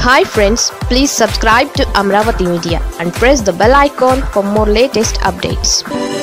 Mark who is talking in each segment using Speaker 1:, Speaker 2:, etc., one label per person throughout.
Speaker 1: hi friends please subscribe to Amaravati media and press the bell icon for more latest updates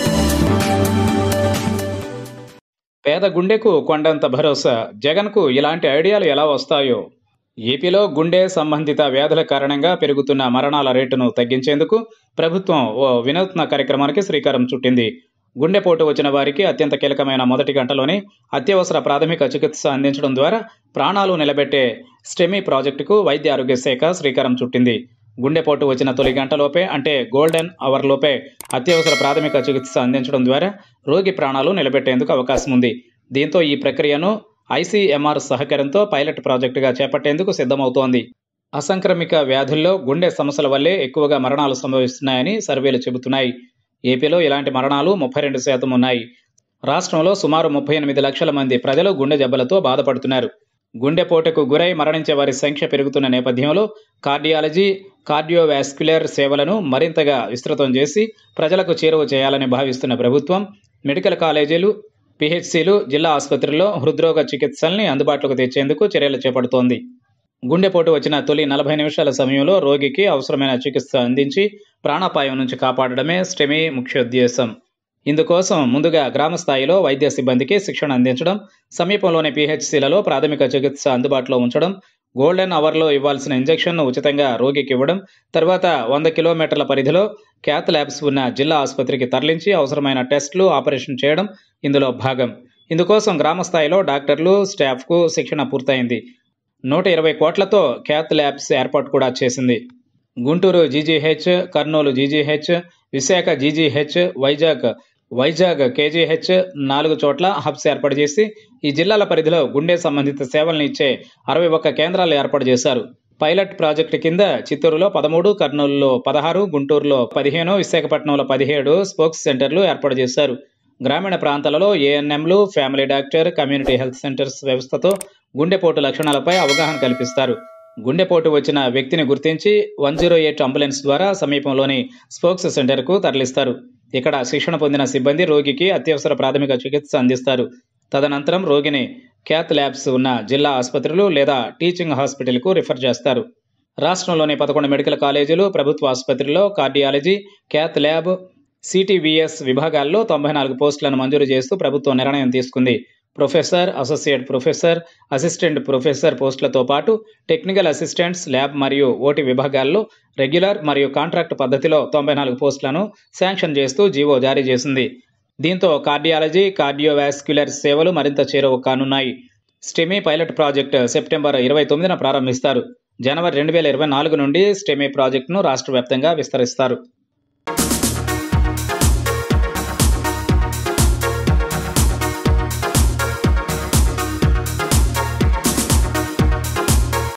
Speaker 2: పేద గుండెకు కొండంత భరోసా జగన్కు ఇలాంటి ఐడియాలు ఎలా వస్తాయో ఏపీలో గుండె సంబంధిత వ్యాధుల కారణంగా పెరుగుతున్న మరణాల రేటును తగ్గించేందుకు ప్రభుత్వం ఓ వినూత్న కార్యక్రమానికి శ్రీకారం చుట్టింది గుండెపోటు వచ్చిన వారికి అత్యంత కీలకమైన మొదటి గంటలోనే అత్యవసర ప్రాథమిక చికిత్స అందించడం ద్వారా ప్రాణాలు నిలబెట్టే స్టెమీ ప్రాజెక్టుకు వైద్య ఆరోగ్య శాఖ శ్రీకారం చుట్టింది గుండెపోటు వచ్చిన తొలి గంటలోపే అంటే గోల్డెన్ అవర్ లోపే అత్యవసర ప్రాథమిక చికిత్స అందించడం ద్వారా రోగి ప్రాణాలు నిలబెట్టేందుకు అవకాశం ఉంది దీంతో ఈ ప్రక్రియను ఐసీఎంఆర్ సహకారంతో పైలట్ ప్రాజెక్టుగా చేపట్టేందుకు సిద్ధమవుతోంది అసంక్రమిక వ్యాధుల్లో గుండె సమస్యల వల్లే ఎక్కువగా మరణాలు సంభవిస్తున్నాయని సర్వేలు చెబుతున్నాయి ఏపీలో ఇలాంటి మరణాలు ముప్పై రెండు శాతం ఉన్నాయి రాష్ట్రంలో సుమారు ముప్పై ఎనిమిది లక్షల మంది ప్రజలు గుండె జబ్బలతో బాధపడుతున్నారు గుండెపోటుకు గురై మరణించే వారి సంఖ్య పెరుగుతున్న నేపథ్యంలో కార్డియాలజీ కార్డియోవాస్క్యులర్ సేవలను మరింతగా విస్తృతం చేసి ప్రజలకు చేరువ చేయాలని భావిస్తున్న ప్రభుత్వం మెడికల్ కాలేజీలు పిహెచ్సిలు జిల్లా ఆసుపత్రుల్లో హృద్రోగ చికిత్సల్ని అందుబాటులోకి తెచ్చేందుకు చర్యలు చేపడుతోంది గుండెపోటు వచ్చిన తొలి నలభై నిమిషాల సమయంలో రోగికి అవసరమైన చికిత్స అందించి ప్రాణాపాయం నుంచి కాపాడడమే స్టెమీ ముఖ్యోద్దేశం ఇందుకోసం ముందుగా గ్రామ స్థాయిలో వైద్య సిబ్బందికి శిక్షణ అందించడం సమీపంలోని పిహెచ్సిలలో ప్రాథమిక చికిత్స అందుబాటులో ఉంచడం గోల్డెన్ అవర్లో ఇవ్వాల్సిన ఇంజెక్షన్ను ఉచితంగా రోగికి ఇవ్వడం తర్వాత వంద కిలోమీటర్ల పరిధిలో క్యాత్ ల్యాబ్స్ ఉన్న జిల్లా ఆసుపత్రికి తరలించి అవసరమైన టెస్టులు ఆపరేషన్ చేయడం ఇందులో భాగం ఇందుకోసం గ్రామ స్థాయిలో డాక్టర్లు స్టాఫ్కు శిక్షణ పూర్తయింది నూట ఇరవై కోట్లతో క్యాత్ ల్యాబ్స్ ఏర్పాటు కూడా చేసింది Guntur GGH Kurnool GGH Visakha GGH Vizag Vizag KGH నాలుగు చోట్ల హబ్స్ ఏర్పాటు చేసి ఈ జిల్లాల పరిధిలో గుండె సంబంధిత సేవలను ఇచ్చే అరవై ఒక్క కేంద్రాలు ఏర్పాటు చేశారు పైలట్ ప్రాజెక్టు కింద చిత్తూరులో పదమూడు కర్నూలులో పదహారు గుంటూరులో పదిహేను విశాఖపట్నంలో పదిహేడు స్పోక్స్ సెంటర్లు ఏర్పాటు చేశారు గ్రామీణ ప్రాంతాలలో ఏఎన్ఎంలు family doctor community health centres వ్యవస్థతో గుండెపోటు లక్షణాలపై అవగాహన కల్పిస్తారు గుండెపోటు వచ్చిన వ్యక్తిని గుర్తించి వన్ జీరో ఎయిట్ అంబులెన్స్ ద్వారా సమీపంలోని స్పోక్స్ సెంటర్కు తరలిస్తారు ఇక్కడ శిక్షణ పొందిన సిబ్బంది రోగికి అత్యవసర ప్రాథమిక చికిత్స అందిస్తారు తదనంతరం రోగిని క్యాత్ ల్యాబ్స్ ఉన్న జిల్లా ఆసుపత్రులు లేదా టీచింగ్ హాస్పిటల్కు రిఫర్ చేస్తారు రాష్ట్రంలోని పదకొండు మెడికల్ కాలేజీలు ప్రభుత్వ ఆసుపత్రుల్లో కార్డియాలజీ క్యాత్ ల్యాబ్ సిటీవీఎస్ విభాగాల్లో తొంభై నాలుగు పోస్టులను మంజూరు చేస్తూ ప్రభుత్వం నిర్ణయం తీసుకుంది professor associate professor assistant professor పోస్టులతో పాటు టెక్నికల్ అసిస్టెంట్స్ ల్యాబ్ మరియు ఓటీ విభాగాల్లో రెగ్యులర్ మరియు కాంట్రాక్ట్ పద్ధతిలో తొంభై నాలుగు పోస్టులను శాంక్షన్ చేస్తూ జీవో జారీ చేసింది దీంతో కార్డియాలజీ కార్డియోవాస్క్యులర్ సేవలు మరింత చేరువ కానున్నాయి స్టెమీ పైలట్ ప్రాజెక్ట్ సెప్టెంబర్ ఇరవై తొమ్మిదిన ప్రారంభిస్తారు జనవరి రెండు వేల ఇరవై నాలుగు నుండి స్టెమీ ప్రాజెక్టును రాష్ట్ర వ్యాప్తంగా విస్తరిస్తారు